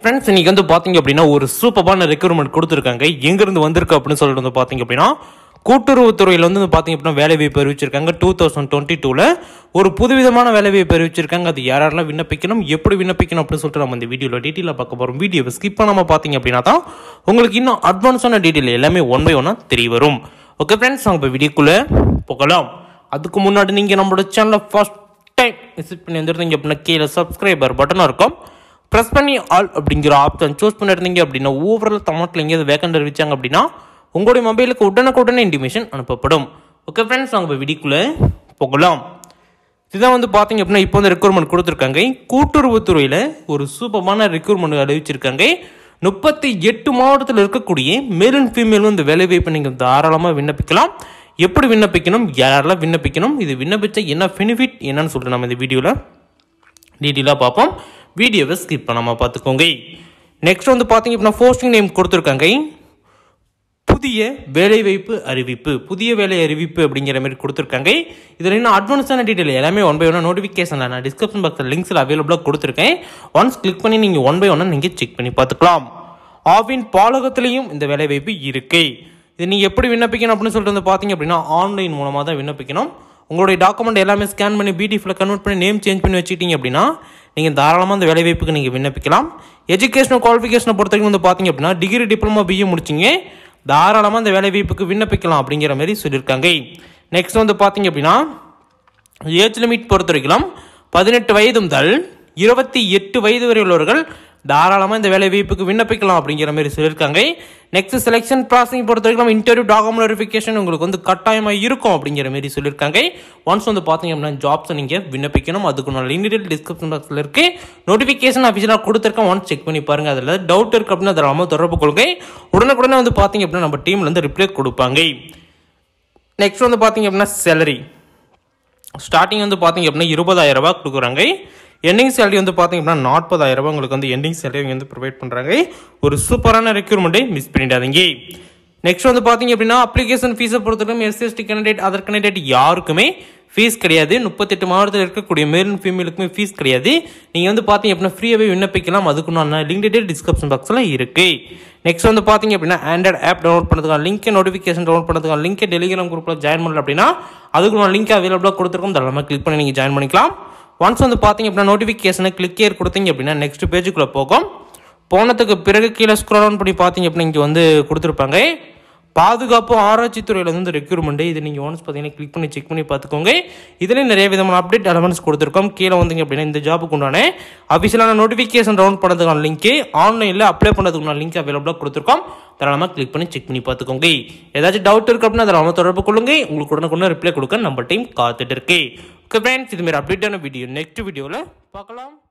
friends இன்னைக்கு வந்து பார்த்தீங்க அப்படின்னா ஒரு சூப்பரான ரெக்ரூட்மெண்ட் கொடுத்துருக்காங்க எங்கேருந்து வந்திருக்கு அப்படின்னு சொல்லிட்டு வந்து பார்த்தீங்க அப்படின்னா கூட்டுறவுத்துறையில் வந்து பார்த்தீங்க அப்படின்னா வேலை வாய்ப்பு அறிவிச்சிருக்காங்க டூ தௌசண்ட் டுவெண்ட்டி டூவில் ஒரு புதுவிதமான வேலை வாய்ப்பு அறிவிச்சிருக்காங்க அது யார் யாரெல்லாம் விண்ணப்பிக்கணும் எப்படி விண்ணப்பிக்கணும் அப்படின்னு சொல்லிட்டு நம்ம இந்த வீடியோவில் டீட்டெயிலாக பார்க்க போகிறோம் வீடியோவை ஸ்கிப் பண்ணாமல் பார்த்தீங்க அப்படின்னா தான் உங்களுக்கு இன்னும் அட்வான்ஸான டீட்டெயில் எல்லாமே ஒன் பை ஒன்னாக தெரிய வரும் ஓகே ஃப்ரெண்ட்ஸ் நாங்கள் இப்போ வீடியோக்குள்ளே போகலாம் அதுக்கு முன்னாடி நீங்கள் நம்மளோட சேனலை ஃபர்ஸ்ட் டைம் விசிட் பண்ணி வந்துருந்தீங்க அப்படின்னா கீழே சப்ஸ்கிரைபர் பட்டனும் இருக்கும் ப்ரெஸ் பண்ணி ஆல் அப்படிங்கிற ஆப்ஷன் சூஸ் பண்ணிருந்தீங்க அப்படின்னா ஓவரால் தமிழ்நாட்டில் எங்கேயாவது வேக்கண்ட் அறிவிச்சாங்க அப்படின்னா உங்களுடைய மொபைலுக்கு உடனுக்குடனே இன்டிமேஷன் அனுப்பப்படும் ஓகே ஃப்ரெண்ட்ஸ் நாங்கள் இப்போ வீடியோக்குள்ளே போகலாம் இதுதான் வந்து பார்த்தீங்க அப்படின்னா இப்போ வந்து ரெக்ரூட்மெண்ட் கொடுத்துருக்காங்க கூட்டுறவுத்துறையில் ஒரு சூப்பரான ரெக்ரூட்மெண்ட் அறிவிச்சிருக்காங்க முப்பத்தி எட்டு மாவட்டத்தில் இருக்கக்கூடிய மேல் அண்ட் ஃபீமேல் வந்து வேலை வாய்ப்பு நீங்கள் தாராளமாக விண்ணப்பிக்கலாம் எப்படி விண்ணப்பிக்கணும் யாரெல்லாம் விண்ணப்பிக்கணும் இது விண்ணப்பிச்சா என்ன பெனிஃபிட் என்னன்னு சொல்லிட்டு நம்ம இந்த வீடியோவில் டீட்டெயிலாக பார்ப்போம் வீடியோவை ஸ்கிப் பண்ணாமல் பார்த்துக்கோங்க நெக்ஸ்ட் வந்து பார்த்தீங்க அப்படின்னா போஸ்டிங் நேம் கொடுத்துருக்காங்க புதிய வேலைவாய்ப்பு அறிவிப்பு புதிய வேலை அறிவிப்பு அப்படிங்கிற மாதிரி கொடுத்துருக்காங்க இதில் இன்னும் அட்வான்ஸான டீட்டெயில் எல்லாமே ஒன் பை ஒன் நோட்டிஃபிகேஷன் நான் டிஸ்கிரிப்ஷன் பாக்ஸில் லிங்க்ஸில் அவைலபிளாக கொடுத்துருக்கேன் ஒன்ஸ் கிளிக் பண்ணி நீங்கள் ஒன் பை ஒன்னாக நீங்கள் செக் பண்ணி பார்த்துக்கலாம் ஆவின் பாலகத்திலையும் இந்த வேலைவாய்ப்பு இருக்கு இது நீங்கள் எப்படி விண்ணப்பிக்கணும் அப்படின்னு சொல்லிட்டு வந்து பார்த்தீங்க அப்படின்னா ஆன்லைன் மூலமாக தான் விண்ணப்பிக்கணும் உங்களுடைய டாக்குமெண்ட் எல்லாமே ஸ்கேன் பண்ணி பிடிஎஃப்ல கன்வெர்ட் பண்ணி நேம் சேஞ்ச் பண்ணி வச்சுக்கிட்டீங்க அப்படின்னா நீங்கள் தாராளமாக அந்த வேலைவாய்ப்புக்கு நீங்கள் விண்ணப்பிக்கலாம் எஜுகேஷனல் குவாலிஃபிகேஷனை பொறுத்த வரைக்கும் வந்து பார்த்தீங்க அப்படின்னா டிகிரி டிப்ளமா பிஏ முடிச்சிங்க தாராளமாக அந்த வேலைவாய்ப்புக்கு விண்ணப்பிக்கலாம் அப்படிங்கிற மாதிரி சொல்லியிருக்காங்க நெக்ஸ்ட் வந்து பார்த்தீங்க அப்படின்னா ஏஜ் லிமிட் பொறுத்த வரைக்கும் பதினெட்டு வயது முதல் இருபத்தி எட்டு வயது வரை உள்ளவர்கள் தாராளமாக இந்த வேலை வாய்ப்புக்கு விண்ணப்பிக்கலாம் அப்படிங்கிற மாதிரி சொல்லியிருக்காங்க நெக்ஸ்ட் செலெக்ஷன் ப்ராசஸிங் பொறுத்த வரைக்கும் இன்டர்வியூ டாக்குமெண்ட் வெரிஃபிகேஷன் உங்களுக்கு வந்து கட்டாயமாக இருக்கும் அப்படிங்கிற மாதிரி சொல்லியிருக்காங்க ஒன்ஸ் வந்து பார்த்தீங்க அப்படின்னா ஜாப்ஸை நீங்கள் விண்ணப்பிக்கணும் அதுக்கு நான் லிமிடெட் டிஸ்கிரிப்ஷன் பாக்ஸில் இருக்கு நோட்டிஃபிகேஷன் அஃபிஷியலாக கொடுத்துருக்கேன் ஒன்ஸ் செக் பண்ணி பாருங்க அதில் டவுட் இருக்கு அப்படின்னா அதில் தொடர்பு கொள்கை உடனுக்குடனே வந்து பார்த்தீங்க அப்படின்னா நம்ம டீம்ல இருந்து ரிப்ளை கொடுப்பாங்க நெக்ஸ்ட் வந்து பார்த்தீங்க அப்படின்னா சேலரி ஸ்டார்டிங் வந்து பார்த்தீங்க அப்படின்னா இருபதாயிரம் ரூபாய் கொடுக்குறாங்க எண்டிங் சேலரி வந்து பார்த்தீங்க அப்படின்னா நாற்பதாயிரம் ரூபாய் உங்களுக்கு வந்து எண்டிங் சேலரி வந்து ப்ரொவைட் பண்ணுறாங்க ஒரு சூப்பரான ரெக்யூர்மெண்ட்டை மிஸ் பண்ணிடாதீங்க நெக்ஸ்ட் வந்து பார்த்தீங்க அப்படின்னா அப்ளிகேஷன் ஃபீஸை பொறுத்தவரைக்கும் எஸ்எஸ்டி கேண்டிடேட் அதர் கேண்டிடேட் யாருக்குமே ஃபீஸ் கிடையாது முப்பத்தெட்டு மாவட்டத்தில் இருக்கக்கூடிய மேல் அண்ட் ஃபீமேலுக்குமே ஃபீஸ் கிடையாது நீங்கள் வந்து பார்த்தீங்க அப்படின்னா ஃப்ரீயாகவே விண்ணப்பிக்கலாம் அதுக்கு நான் லிங்க் டீட்டெயில் டிஸ்கிரிப்ஷன் பாக்ஸில் இருக்குது நெக்ஸ்ட் வந்து பார்த்தீங்க அப்படின்னா ஆண்ட்ராய்ட் ஆப் டவுன்லோட் பண்ணுறதுக்கான லிங்க் நோட்டிஃபிகேஷன் டவுன்லோட் பண்ணுறதுக்கான லிங்க் டெலிகிராம் குரூப்பில் ஜாயின் பண்ணல அப்படின்னா அதுக்கு நான் லிங்க் அவைலபிளாக கொடுத்துருக்கோம் தாராளமாக கிளிக் பண்ணி நீங்கள் ஜாயின் பண்ணிக்கலாம் ஒன்ஸ் வந்து பார்த்தீங்க அப்படின்னா நோட்டிஃபிகேஷனை கிளிக் ஏர் கொடுத்தீங்க அப்படின்னா நெக்ஸ்ட் பேஜுக்குள்ளே போகும் போனதுக்கு பிறகு கீழே ஸ்க்ரோல் டவுன் பண்ணி பார்த்தீங்க அப்படின்னா இங்கே வந்து கொடுத்துருப்பாங்க பாதுகாப்பு ஆராய்ச்சி துறையில் வந்து ரெக்யூர்மெண்ட் இது நீங்கள் ஒன்ஸ் பார்த்தீங்கன்னா கிளிக் பண்ணி செக் பண்ணி பார்த்துக்கோங்க இதுலேயும் நிறைய விதமான அப்டேட் அலவன்ஸ் கொடுத்துருக்கோம் கீழே வந்தீங்க அப்படின்னா இந்த ஜாபுக்கு உண்டான அஃபிஷியலான நோட்டிஃபிகேஷன் டவுன் பண்ணதுக்கான லிங்க்கு ஆன்லைனில் அப்ளை பண்ணதுக்கான லிங்க் அவைலபிளாக கொடுத்துருக்கோம் தாராளமாக கிளிக் பண்ணி செக் பண்ணி பார்த்துக்கோங்க ஏதாச்சும் டவுட் இருக்கு அப்படின்னா தாராளமாக தொடர்பு கொள்ளுங்க உங்களுக்கு உடனுக்குடனே ரிப்ளை கொடுக்க நம்ம டைம் காத்துட்டு இருக்கு ஓகே ஃப்ரெண்ட்ஸ் இதுமாரி அப்டேட்டான வீடியோ நெக்ஸ்ட் வீடியோவில் பார்க்கலாம்